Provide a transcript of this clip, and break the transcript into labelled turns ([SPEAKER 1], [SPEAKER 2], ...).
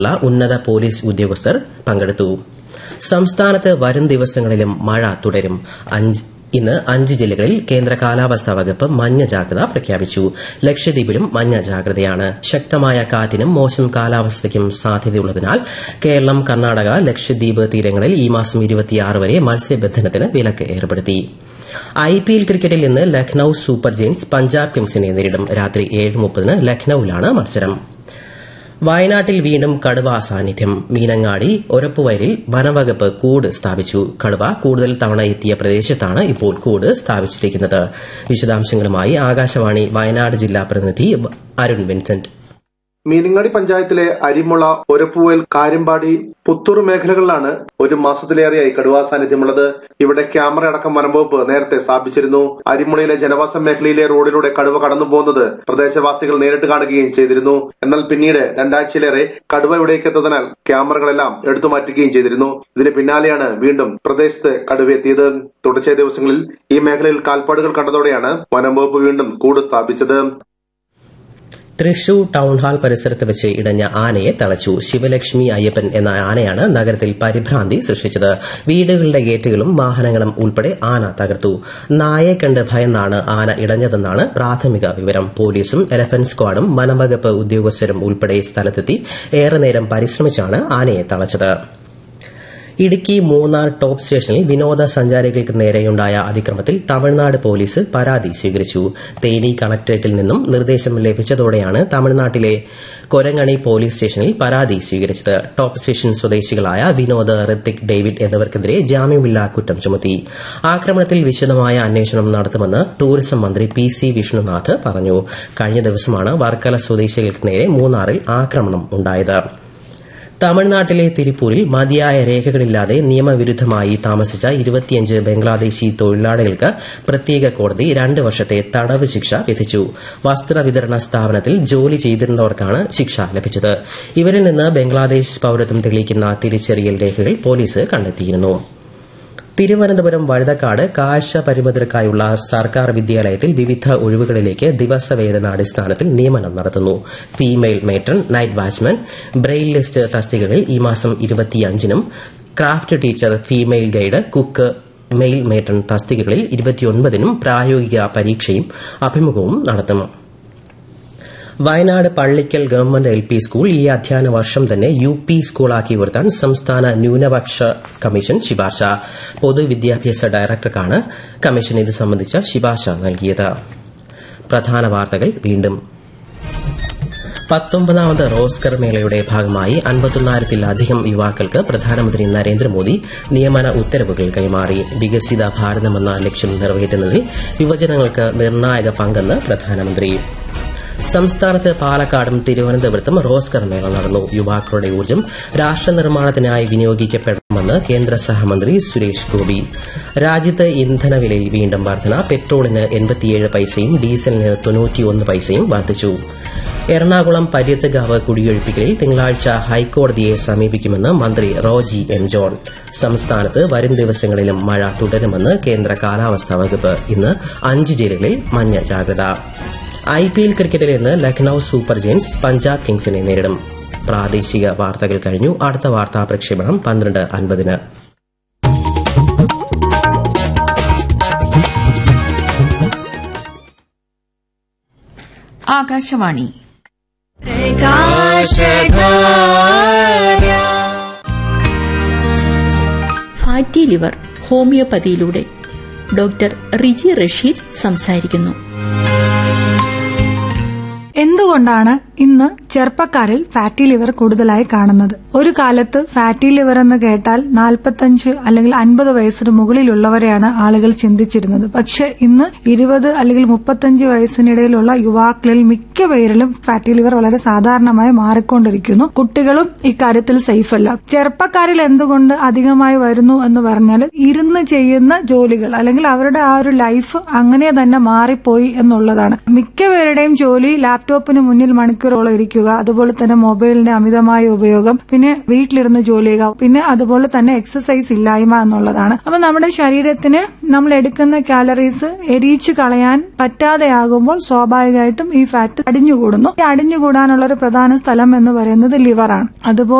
[SPEAKER 1] ഉന്നത പോലീസ് ഉദ്യോഗസ്ഥർ പങ്കെടുത്തു സംസ്ഥാനത്ത് വരും ദിവസങ്ങളിലും മഴ തുടരും ഇന്ന് അഞ്ച് ജില്ലകളിൽ കേന്ദ്ര കാലാവസ്ഥാ വകുപ്പ് മഞ്ഞ ജാഗ്രത പ്രഖ്യാപിച്ചു ലക്ഷദ്വീപിലും മഞ്ഞ ജാഗ്രതയാണ് ശക്തമായ കാറ്റിനും മോശം കാലാവസ്ഥയ്ക്കും സാധ്യതയുള്ളതിനാൽ കേരളം കർണാടക ലക്ഷദ്വീപ് തീരങ്ങളിൽ ഈ മാസം വരെ മത്സ്യബന്ധനത്തിന് വിലക്ക് ഏർപ്പെടുത്തി ഐ പി എൽ ക്രിക്കറ്റിൽ ഇന്ന് ലക്നൌ സൂപ്പർ ജെയിൻസ് പഞ്ചാബ് കിങ്സിനെ നേരിടും രാത്രി ഏഴ് മുപ്പതിന് ലക്നൌവിലാണ് മത്സരം വയനാട്ടിൽ വീണ്ടും കടുവ സാന്നിധ്യം മീനങ്ങാടി ഒരപ്പുവയലിൽ വനവകുപ്പ് കൂട് സ്ഥാപിച്ചു കടുവ കൂടുതൽ തവണ എത്തിയ പ്രദേശത്താണ് ഇപ്പോൾ കൂട് സ്ഥാപിച്ചിരിക്കുന്നത് വിശദാംശങ്ങളുമായി ആകാശവാണി വയനാട് ജില്ലാ പ്രതിനിധി അരുൺ വിൻസെന്റ്
[SPEAKER 2] മീനങ്ങാടി പഞ്ചായത്തിലെ അരിമുള ഒരപ്പുവൽ കാര്യമ്പാടി പുത്തൂർ മേഖലകളിലാണ് ഒരു മാസത്തിലേറെയായി കടുവാ സാന്നിധ്യമുള്ളത് ഇവിടെ ക്യാമറ അടക്കം വനംവകുപ്പ് നേരത്തെ സ്ഥാപിച്ചിരുന്നു അരിമുളയിലെ ജനവാസ മേഖലയിലെ റോഡിലൂടെ കടുവ കടന്നു പോകുന്നത് പ്രദേശവാസികൾ നേരിട്ട് കാണുകയും ചെയ്തിരുന്നു എന്നാൽ പിന്നീട് രണ്ടാഴ്ചയിലേറെ കടുവ ഇവിടേക്ക് എത്തുന്നതിനാൽ ക്യാമറകളെല്ലാം എടുത്തു മാറ്റുകയും ചെയ്തിരുന്നു ഇതിന് പിന്നാലെയാണ് വീണ്ടും പ്രദേശത്ത് കടുവ എത്തിയത് തുടർച്ചയായ ദിവസങ്ങളിൽ ഈ മേഖലയിൽ കാൽപ്പാടുകൾ കണ്ടതോടെയാണ് വനംവകുപ്പ് വീണ്ടും കൂട് സ്ഥാപിച്ചത്
[SPEAKER 1] തൃശൂർ ടൗൺ ഹാൾ പരിസരത്ത് വെച്ച് ഇടഞ്ഞ ആനയെ തളച്ചു ശിവലക്ഷ്മി അയ്യപ്പൻ എന്ന ആനയാണ് നഗരത്തിൽ പരിഭ്രാന്തി സൃഷ്ടിച്ചത് വീടുകളുടെ ഗേറ്റുകളും വാഹനങ്ങളും ഉൾപ്പെടെ ആന തകർത്തു നായെ കണ്ട് ഭയന്നാണ് ആന ഇടഞ്ഞതെന്നാണ് പ്രാഥമിക വിവരം പോലീസും എലഫന്റ് സ്ക്വാഡും വനംവകുപ്പ് ഉദ്യോഗസ്ഥരും ഉൾപ്പെടെ സ്ഥലത്തെത്തി ഏറെ നേരം പരിശ്രമിച്ചാണ് ആനയെ തളച്ചത് ഇടുക്കി മൂന്നാർ ടോപ്പ് സ്റ്റേഷനിൽ വിനോദസഞ്ചാരികൾക്ക് നേരെയുണ്ടായ അതിക്രമത്തിൽ തമിഴ്നാട് പോലീസ് പരാതി സ്വീകരിച്ചു തേനി കളക്ടറേറ്റിൽ നിന്നും നിർദ്ദേശം ലഭിച്ചതോടെയാണ് തമിഴ്നാട്ടിലെ കൊരങ്ങണി പോലീസ് സ്റ്റേഷനിൽ പരാതി സ്വീകരിച്ചത് ടോപ്പ് സ്റ്റേഷൻ സ്വദേശികളായ വിനോദ് ഋത്തിക് ഡേവിഡ് എന്നിവർക്കെതിരെ ജാമ്യമില്ലാ കുറ്റം ചുമത്തി ആക്രമണത്തിൽ വിശദമായ അന്വേഷണം നടത്തുമെന്ന് ടൂറിസം മന്ത്രി പി സി വിഷ്ണുനാഥ് പറഞ്ഞു കഴിഞ്ഞ ദിവസമാണ് വർക്കല സ്വദേശികൾക്ക് നേരെ മൂന്നാറിൽ ആക്രമണം ഉണ്ടായത് തമിഴ്നാട്ടിലെ തിരുപ്പൂരിൽ മതിയായ രേഖകളില്ലാതെ നിയമവിരുദ്ധമായി താമസിച്ച ഇരുപത്തിയഞ്ച് ബംഗ്ലാദേശി തൊഴിലാളികൾക്ക് പ്രത്യേക കോടതി രണ്ട് വർഷത്തെ തടവ് ശിക്ഷ വിധിച്ചു വസ്ത്ര വിതരണ സ്ഥാപനത്തിൽ ജോലി ചെയ്തിരുന്നവർക്കാണ് ശിക്ഷ ലഭിച്ചത് ഇവരിൽ നിന്ന് ബംഗ്ലാദേശ് പൌരത്വം തെളിയിക്കുന്ന തിരിച്ചറിയൽ രേഖകൾ പോലീസ് കണ്ടെത്തിയിരുന്നു തിരുവനന്തപുരം വഴുതക്കാട് കാഴ്ച പരിമിതർക്കായുള്ള സർക്കാർ വിദ്യാലയത്തിൽ വിവിധ ഒഴിവുകളിലേക്ക് ദിവസവേതനാടിസ്ഥാനത്തിൽ നിയമനം നടത്തുന്നു female matron night watchman Braille list തസ്തികകളിൽ ഈ മാസം ഇരുപത്തിയഞ്ചിനും craft teacher female guide cook male matron തസ്തികകളിൽ ഇരുപത്തിയൊൻപതിനും പ്രായോഗിക പരീക്ഷയും അഭിമുഖവും നടത്തും Wayanad Pallikkal government L P school ഈ അധ്യയന വർഷം തന്നെ യു പി സ്കൂളാക്കി ഉയർത്താൻ സംസ്ഥാന ന്യൂനപക്ഷ കമ്മീഷൻ ശുപാർശ പൊതുവിദ്യാഭ്യാസ ഡയറക്ടർക്കാണ് കമ്മീഷൻ ഇത് സംബന്ധിച്ച ശുപാർശ നൽകിയത് പ്രധാന വാർത്തകൾ വീണ്ടും പത്തൊമ്പതാമത് റോസ്കർ മേളയുടെ ഭാഗമായി അൻപത്തൊന്നായിരത്തിലധികം യുവാക്കൾക്ക് പ്രധാനമന്ത്രി നരേന്ദ്രമോദി നിയമന ഉത്തരവുകൾ കൈമാറി വികസിത ഭാരതമെന്ന ലക്ഷ്യം നിറവേറ്റുന്നതിൽ യുവജനങ്ങൾക്ക് നിർണായക പങ്കെന്ന് പ്രധാനമന്ത്രി സംസ്ഥാനത്ത് പാലക്കാടും തിരുവനന്തപുരത്തും റോസ്കർ മേള നടന്നു യുവാക്കളുടെ ഊർജ്ജം രാഷ്ട്രനിർമ്മാണത്തിനായി വിനിയോഗിക്കപ്പെടണമെന്ന് കേന്ദ്ര സഹമന്ത്രി സുരേഷ് ഗോപി രാജ്യത്ത് ഇന്ധനവിലയിൽ വീണ്ടും വർധന പെട്രോളിന് എൺപത്തിയേഴ് പൈസയും ഡീസലിന് തൊണ്ണൂറ്റിയൊന്ന് പൈസയും വർദ്ധിച്ചു എറണാകുളം പര്യത്തുകാവ് കുടിയൊഴിപ്പിക്കലിൽ തിങ്കളാഴ്ച ഹൈക്കോടതിയെ സമീപിക്കുമെന്ന് മന്ത്രി റോജി എം ജോൺ സംസ്ഥാനത്ത് വരും ദിവസങ്ങളിലും മഴ തുടരുമെന്ന് കേന്ദ്ര കാലാവസ്ഥാ വകുപ്പ് ഇന്ന് അഞ്ച് ജില്ലകളിൽ മഞ്ഞ ജാഗ്രത ഐ പി എൽ ക്രിക്കറ്റിൽ ഇന്ന് ലക്നൌ സൂപ്പർ ജയൻസ് പഞ്ചാബ് കിങ്സിനെ നേരിടും പ്രാദേശിക വാർത്തകൾ കഴിഞ്ഞു അടുത്ത വാർത്താ പ്രക്ഷേപണം പന്ത്രണ്ട് അൻപതിന്
[SPEAKER 3] ആകാശവാണി
[SPEAKER 4] ഫാറ്റി ലിവർ ഹോമിയോപ്പതിയിലൂടെ ഡോക്ടർ റിജി റഷീദ് സംസാരിക്കുന്നു
[SPEAKER 5] എന്തുകൊണ്ടാണ് ഇന്ന് ചെറുപ്പക്കാരിൽ ഫാറ്റി ലിവർ കൂടുതലായി കാണുന്നത് ഒരു കാലത്ത് ഫാറ്റി ലിവർ എന്ന് കേട്ടാൽ നാൽപ്പത്തഞ്ച് അല്ലെങ്കിൽ അൻപത് വയസ്സിന് മുകളിലുള്ളവരെയാണ് ആളുകൾ ചിന്തിച്ചിരുന്നത് പക്ഷെ ഇന്ന് ഇരുപത് അല്ലെങ്കിൽ മുപ്പത്തഞ്ച് വയസ്സിനിടയിലുള്ള യുവാക്കളിൽ മിക്ക പേരിലും ഫാറ്റി ലിവർ വളരെ സാധാരണമായി മാറിക്കൊണ്ടിരിക്കുന്നു കുട്ടികളും ഇക്കാര്യത്തിൽ സേഫ് അല്ല ചെറുപ്പക്കാരിൽ എന്തുകൊണ്ട് അധികമായി വരുന്നു എന്ന് പറഞ്ഞാൽ ഇരുന്ന് ചെയ്യുന്ന ജോലികൾ അല്ലെങ്കിൽ അവരുടെ ആ ഒരു ലൈഫ് അങ്ങനെ തന്നെ മാറിപ്പോയി എന്നുള്ളതാണ് മിക്ക പേരുടെയും ജോലി ലാപ്ടോപ്പിന് മുന്നിൽ മണിക്കൂർ മണിക്കൂറോളം ഇരിക്കുക അതുപോലെ തന്നെ മൊബൈലിന്റെ അമിതമായ ഉപയോഗം പിന്നെ വീട്ടിലിരുന്ന് ജോലി ചെയ്യുക പിന്നെ അതുപോലെ തന്നെ എക്സസൈസ് ഇല്ലായ്മ എന്നുള്ളതാണ് അപ്പൊ നമ്മുടെ ശരീരത്തിന് നമ്മൾ എടുക്കുന്ന കാലറീസ് എരിയിച്ചു കളയാൻ പറ്റാതെയാകുമ്പോൾ സ്വാഭാവികമായിട്ടും ഈ ഫാറ്റ് അടിഞ്ഞുകൂടുന്നു ഈ അടിഞ്ഞുകൂടാനുള്ള ഒരു പ്രധാന സ്ഥലം എന്ന് പറയുന്നത് ലിവറാണ് അതുപോലെ